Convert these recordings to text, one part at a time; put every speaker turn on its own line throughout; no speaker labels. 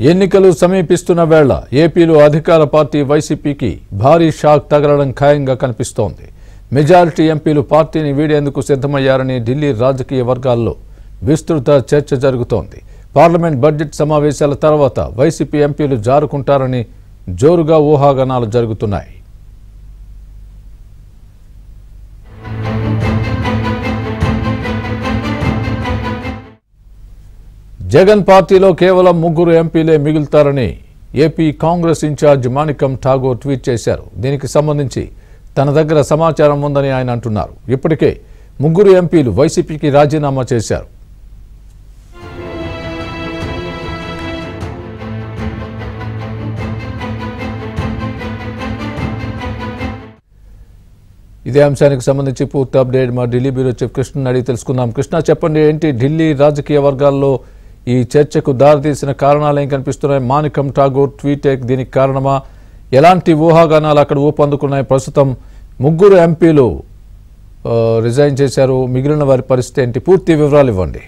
ఎన్నికలు సమీపిస్తున్న వేళ ఏపీలో అధికార పార్టీ వైసీపీకి భారీ షాక్ తగలడం ఖాయంగా కనిపిస్తోంది మెజారిటీ ఎంపీలు పార్టీని వీడేందుకు సిద్ధమయ్యారని ఢిల్లీ రాజకీయ వర్గాల్లో విస్తృత చర్చ జరుగుతోంది పార్లమెంట్ బడ్జెట్ సమావేశాల తర్వాత వైసీపీ ఎంపీలు జారుకుంటారని జోరుగా ఊహాగానాలు జరుగుతున్నాయి జగన్ పార్టీలో కేవలం ముగ్గురు ఎంపీలే మిగులుతారని AP Congress in charge Manickam Tagore tweet చేశారు దీనికి సంబంధించి తన దగ్గర సమాచారం ఉందని ఆయన అంటున్నారు ఇప్పటికే ముగ్గురు ఎంపీలు వైసీపీకి రాజీనామా చేశారు ఇదే అంశానికి సంబంధించి పూర్తి అప్డేట్ మా ఢిల్లీ బ్యూరో చీఫ్ కృష్ణ అడిగి తెలుసుకుందాం కృష్ణ చెప్పండి ఏంటి ఢిల్లీ రాజకీయ వర్గాల్లో ఈ చర్చకు దారితీసిన కారణాలు ఏం కనిపిస్తున్నాయి మాణికం ఠాగూర్ ట్వీట్ దీనికి కారణమా ఎలాంటి ఊహాగానాలు అక్కడ ఊపందుకున్నాయి ప్రస్తుతం ముగ్గురు ఎంపీలు ఆ, రిజైన్ చేశారు మిగిలిన వారి పరిస్థితి ఏంటి పూర్తి వివరాలు ఇవ్వండి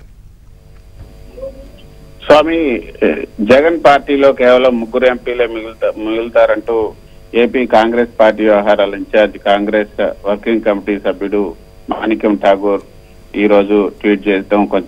స్వామి ఏ, జగన్ పార్టీలో కేవలం ముగ్గురు ఎంపీలే మిగులుతా మిగులుతారంటూ ఏపీ కాంగ్రెస్ పార్టీ వ్యవహారాల ఇన్ఛార్జ్ కాంగ్రెస్ వర్కింగ్ కమిటీ సభ్యుడు మాణిక్యం ఠాగూర్ ఈ రోజు ట్వీట్ చేయడం కొంత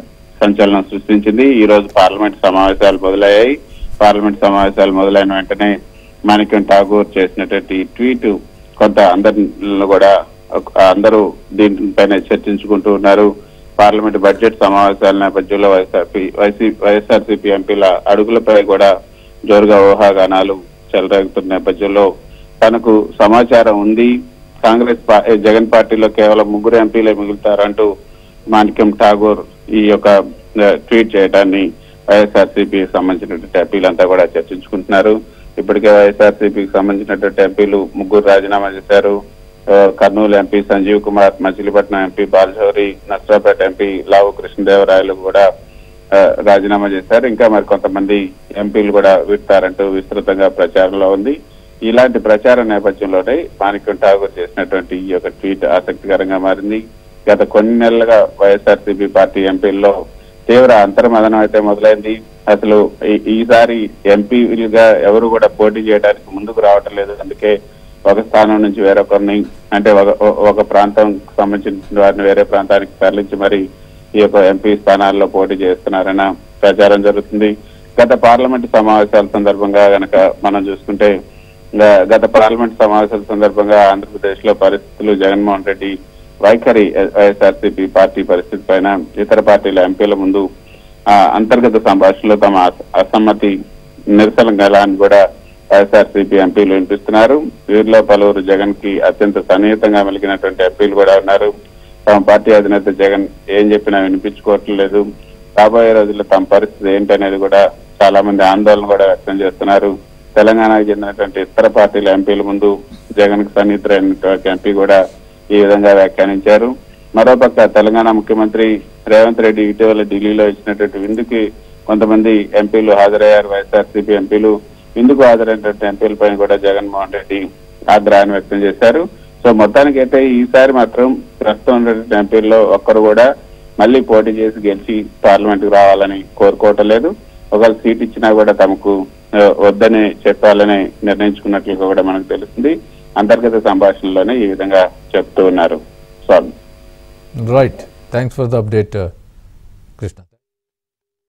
సంచలనం సృష్టించింది ఈ రోజు పార్లమెంట్ సమావేశాలు మొదలయ్యాయి పార్లమెంట్ సమావేశాలు మొదలైన వెంటనే మాణిక్యం ఠాగూర్ చేసినటువంటి ఈ ట్వీట్ కొంత అందరిలో కూడా ఒక- అందరూ దీనిపైన చర్చించుకుంటూ ఉన్నారు పార్లమెంట్ బడ్జెట్ సమావేశాల నేపథ్యంలో వైఎస్ఆర్పీ వైసీ వైఎస్ఆర్సీపీ ఎంపీల అడుగులపై కూడా జోరుగా ఊహాగానాలు చెలరేగుతున్న నేపథ్యంలో తనకు సమాచారం ఉంది కాంగ్రెస్ పా- ఏ, జగన్ పార్టీలో కేవలం ముగ్గురు ఎంపీలే మిగులుతారంటూ మాణిక్యం ఠాగూర్ ఈ యొక్క ఆ, ట్వీట్ చేయడాన్ని వైఎస్ఆర్సీపీ సంబంధించినటువంటి ఎంపీలంతా కూడా చర్చించుకుంటున్నారు ఇప్పటికే వైఎస్ఆర్సీపీకి సంబంధించినటువంటి ఎంపీలు ముగ్గురు రాజీనామా చేశారు ఆ, Kurnool MP Sanjeev Kumar Machilipatnam MP Balashowry Narasaraopet MP Lavu Krishnadevarayalu కూడా ఆ, రాజీనామా చేశారు ఇంకా మరి కొంతమంది ఎంపీలు కూడా విడతారంటూ విస్తృతంగా ప్రచారంలో ఉంది ఇలాంటి ప్రచార నేపథ్యంలోనే మాణిక్యం ఠాగూర్ చేసినటువంటి ఈ యొక్క ట్వీట్ ఆసక్తికరంగా మారింది గత కొన్ని నెలలుగా వైఎస్ఆర్సీపీ పార్టీ ఎంపీల్లో తీవ్ర అంతర్మదనం అయితే మొదలైంది అసలు ఈ- ఈసారి ఎంపీలుగా ఎవరు కూడా పోటీ చేయడానికి ముందుకు రావటం లేదు అందుకే ఒక స్థానం నుంచి వేరొకరిని అంటే ఒక ఒక ప్రాంతం సంబంధించిన వారిని వేరే ప్రాంతానికి తరలించి మరి ఈ యొక్క ఎంపీ స్థానాల్లో పోటీ చేస్తున్నారన్న ప్రచారం జరుగుతుంది గత పార్లమెంట్ సమావేశాల సందర్భంగా గనక మనం చూసుకుంటే గ- గత పార్లమెంట్ సమావేశాల సందర్భంగా ఆంధ్రప్రదేశ్ లో పరిస్థితులు జగన్మోహన్ రెడ్డి వైఖరి వైఎస్ఆర్సీపీ పార్టీ పరిస్థితి పైన ఇతర పార్టీల ఎంపీల ముందు ఆ, అంతర్గత సంభాషణలో తమ అస- అసమ్మతి నిరసన గలాన్ని కూడా వైఎస్ఆర్సీపీ ఎంపీలు వినిపిస్తున్నారు వీరిలో పలువురు జగన్ కి అత్యంత సన్నిహితంగా మెలిగినటువంటి ఎంపీలు కూడా ఉన్నారు తమ పార్టీ అధినేత జగన్ ఏం చెప్పినా వినిపించుకోవట్లేదు రాబోయే రోజుల్లో తమ పరిస్థితి ఏంటనేది కూడా చాలా మంది ఆందోళన కూడా వ్యక్తం చేస్తున్నారు తెలంగాణకు చెందినటువంటి ఇతర పార్టీల ఎంపీల ముందు జగన్ కు సన్నిహితులైనటువంటి ఎంపీ కూడా ఈ విధంగా వ్యాఖ్యానించారు మరోపక్క తెలంగాణ ముఖ్యమంత్రి రేవంత్ రెడ్డి ఇటీవల ఢిల్లీలో ఇచ్చినటువంటి విందుకి కొంతమంది ఎంపీలు హాజరయ్యారు వైఎస్ఆర్సీపీ ఎంపీలు విందుకు హాజరైనటువంటి ఎంపీలపై కూడా జగన్మోహన్ రెడ్డి ఆగ్రహాన్ని వ్యక్తం చేశారు సో మొత్తానికి అయితే ఈసారి మాత్రం ప్రస్తుతం ఉన్నటువంటి ఎంపీల్లో ఒక్కరు కూడా మళ్ళీ పోటీ చేసి గెలిచి పార్లమెంట్ కు రావాలని కోరుకోవటం లేదు ఒకవేళ సీట్ ఇచ్చినా కూడా తమకు ఆ, వద్దని చెప్పాలని నిర్ణయించుకున్నట్లుగా కూడా మనకు తెలుస్తుంది అంతర్గత సంభాషణలోనే ఈ విధంగా చెప్తూ ఉన్నారు Swamy
right thanks for the update Krishna